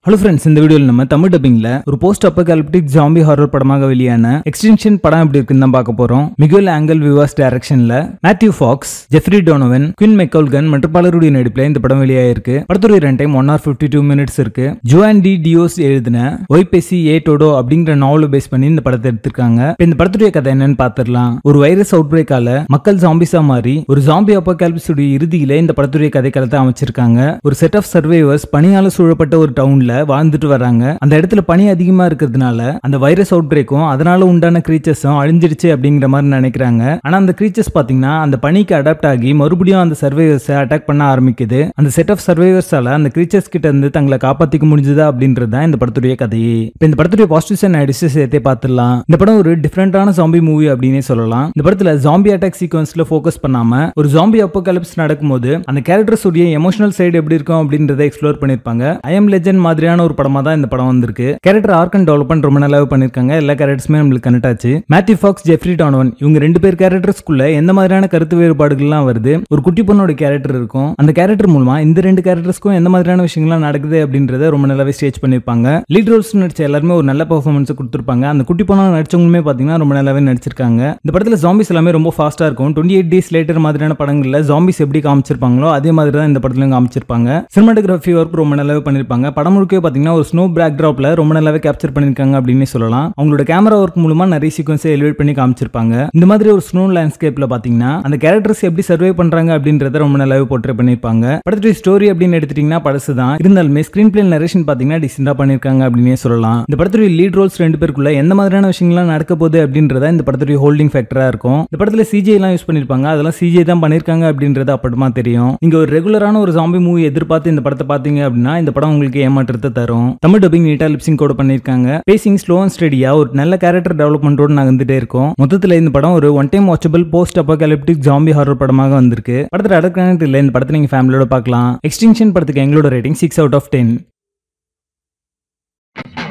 hello friends இந்த வீடியோவில் நம்ம தமிழ் டப்பிங்ல ஒரு போஸ்ட் அப்பகாலிப்டிக் ஜாம்பி ஹாரர் படமாக வெளியான எக்ஸ்டென்ஷன் படம் எப்படி இருக்குன்னு தான் பார்க்க போறோம் மிகுல் ஆங்கல் விவாஸ் டைரக்ஷன்ல Matthew Fox Jeffrey Donovan Quinn McColgan மற்றும் பலருடைய நடிப்பில் இந்த படம் வெளியாயிருக்கு படத்துடைய run time one hour fifty two minutes இருக்கு ஜோன் டி டியோஸ் எழுதின ஒய்பெசி ஏ டோடோ அப்படிங்கிற நாவலை பேஸ் பண்ணி இந்த படத்தை எடுத்திருக்காங்க இப்ப இந்த படத்துடைய கதை என்னன்னு பார்த்துடலாம் ஒரு வைரஸ் அவுட் பிரேக்கால மக்கள் ஜாம்பிஸா மாறி ஒரு ஜாம்பி அப்போகாலிப்ஸுடைய இறுதியில இந்த படத்துடைய கதைக்களத்தை அமைச்சிருக்காங்க ஒரு செட் ஆஃப் சர்வைவர்ஸ் பனியால சூழப்பட்ட ஒரு டவுன்ல வாழ்ந்துட்டு வராங்க அந்த இடத்துல பனி அதிகமா இருக்கிறதுனால அந்த வைரஸ் அவுட் பிரேக்கும் அதனால உண்டான கிரீச்சர்ஸும் அழிஞ்சிருச்சு அப்படிங்கிற மாதிரி நினைக்கிறாங்க ஆனா அந்த கிரீச்சர்ஸ் பாத்தீங்கன்னா அந்த பனிக்கு அடாப்ட் ஆகி மறுபடியும் அந்த சர்வைவர்ஸை அட்டாக் பண்ண ஆரம்பிக்குது அந்த செட் ஆஃப் சர்வைவர்ஸால அந்த கிரீச்சர்ஸ் கிட்ட இருந்து தங்களை காப்பாத்திக்க முடிஞ்சதா அப்படின்றது தான் இந்த படத்துடைய கதையே இப்போ இந்த படத்துடைய பாசிட்டிவ்ஸ் அண்ட் நடிச்சு சேர்த்தே பார்த்துடலாம் இந்த படம் ஒரு டிஃப்ரெண்டான ஜாம்பி மூவி அப்படின்னே சொல்லலாம் இந்த படத்துல ஜாம்பி அட்டாக் சீக்வன்ஸ்ல ஃபோக்கஸ் பண்ணாம ஒரு ஜாம்பி அப்போகாலிப்ஸ் நடக்கும்போது அந்த கேரக்டர்ஸ் உடைய எமோஷனல் சைடு எப்படி இருக்கும் அப்படின்றத எக்ஸ்ப்ளோர் பண்ணிருப்பாங்க ஐ எம் லெஜெண்ட் மாதிரியான ஒரு படமா தான் இந்த படம் வந்திருக்கு கேரக்டர் ஆர்க் அண்ட் டெவலப்மெண்ட் ரொம்ப நல்லாவே பண்ணிருக்காங்க எல்லா கேரக்டர்ஸுமே நம்மளுக்கு கனெக்ட் ஆச்சு மேத்யூ ஃபாக்ஸ் ஜெஃப்ரி டானவன் இவங்க ரெண்டு பேர் கேரக்டர்ஸ்குள்ள எந்த மாதிரியான கருத்து வேறுபாடுகள்லாம் வருது ஒரு குட்டி பொண்ணோட கேரக்டர் இருக்கும் அந்த கேரக்டர் மூலமா இந்த ரெண்டு கேரக்டர்ஸ்க்கும் எந்த மாதிரியான விஷயங்கள்லாம் நடக்குது அப்படின்றத ரொம்ப நல்லாவே ஸ்டேஜ் பண்ணிருப்பாங்க லீட் ரோல்ஸ் நடிச்ச எல்லாருமே ஒரு நல்ல பெர்ஃபார்மன்ஸ் கொடுத்துருப்பாங்க அந்த குட்டி பொண்ணா நடிச்சவங்களுமே பாத்தீங்கன்னா ரொம்ப நல்லாவே நடிச்சிருக்காங்க இந்த படத்துல ஜாம்பிஸ் எல்லாமே ரொம்ப ஃபாஸ்டா இருக்கும் டுவெண்ட்டி எயிட் டேஸ் லேட்டர் மாதிரியான படங்கள்ல ஜாம்பிஸ் எப்படி காமிச்சிருப்பாங்களோ அதே மாதிரி தான் இந்த படத்துலயும் காமிச்சிருப்பாங்க சினிமாட்டோகிராஃபி ஒர்க் ரொம்ப நல்லாவே பண்ணிருப்பாங்க படம் முழுக்கவே பாத்தீங்கன்னா ஒரு ஸ்னோ பேக் டிராப்ல ரொம்ப நல்லாவே கேப்சர் பண்ணிருக்காங்க அப்படின்னு சொல்லலாம் அவங்களோட கேமரா ஒர்க் மூலமா நிறைய சீக்வன்ஸை எலிவேட் பண்ணி காமிச்சிருப்பாங்க இந்த மாதிரி ஒரு ஸ்னோ லேண்ட்ஸ்கேப்ல பாத்தீங்கன்னா அந்த கேரக்டர்ஸ் எப்படி சர்வே பண்றாங்க அப்படின்றத ரொம்ப நல்லாவே போர்ட்ரே பண்ணிருப்பாங்க படத்துடைய ஸ்டோரி அப்படின்னு எடுத்துட்டீங்கன்னா படசு தான் இருந்தாலுமே ஸ்கிரீன் பிளே நரேஷன் பாத்தீங்கன்னா டிசென்டா பண்ணிருக்காங்க அப்படின்னே சொல்லலாம் இந்த படத்துடைய லீட் ரோல்ஸ் ரெண்டு பேருக்குள்ள எந்த மாதிரியான விஷயங்கள்லாம் நடக்க போகுது அப்படின்றத இந்த படத்துடைய ஹோல்டிங் ஃபேக்டரா இருக்கும் இந்த படத்துல சிஜி எல்லாம் யூஸ் பண்ணிருப்பாங்க அதெல்லாம் சிஜி தான் பண்ணிருக்காங்க அப்படின்றது அப்பட்டமா தெரியும் நீங்க ஒரு ரெகுலரான ஒரு ஜாம்பி மூவி எதிர்பார்த்து இந்த படத்தை பாத்தீங்க அப்படின்னா இந்த படம் உங்களுக்கு ஏமாற்றத்தை தரும் தமிழ் டப்பிங் நீட்டா லிப்சிங் கூட பண்ணிருக்காங்க பேசிங் ஸ்லோ அண்ட் ஸ்டடியா ஒரு நல்ல கேரக்டர் டெவலப்மெண்டோட நகர்ந்துட்டே இருக்கும் மொத்தத்துல இந்த படம் ஒரு one time watchable post apocalyptic zombie horror படமாக வந்திருக்கு படத்துல அடக்கான இல்லை இந்த படத்தை நீங்க ஃபேமிலியோட பார்க்கலாம் எக்ஸ்டிங்ஷன் படத்துக்கு எங்களோட rating six out of ten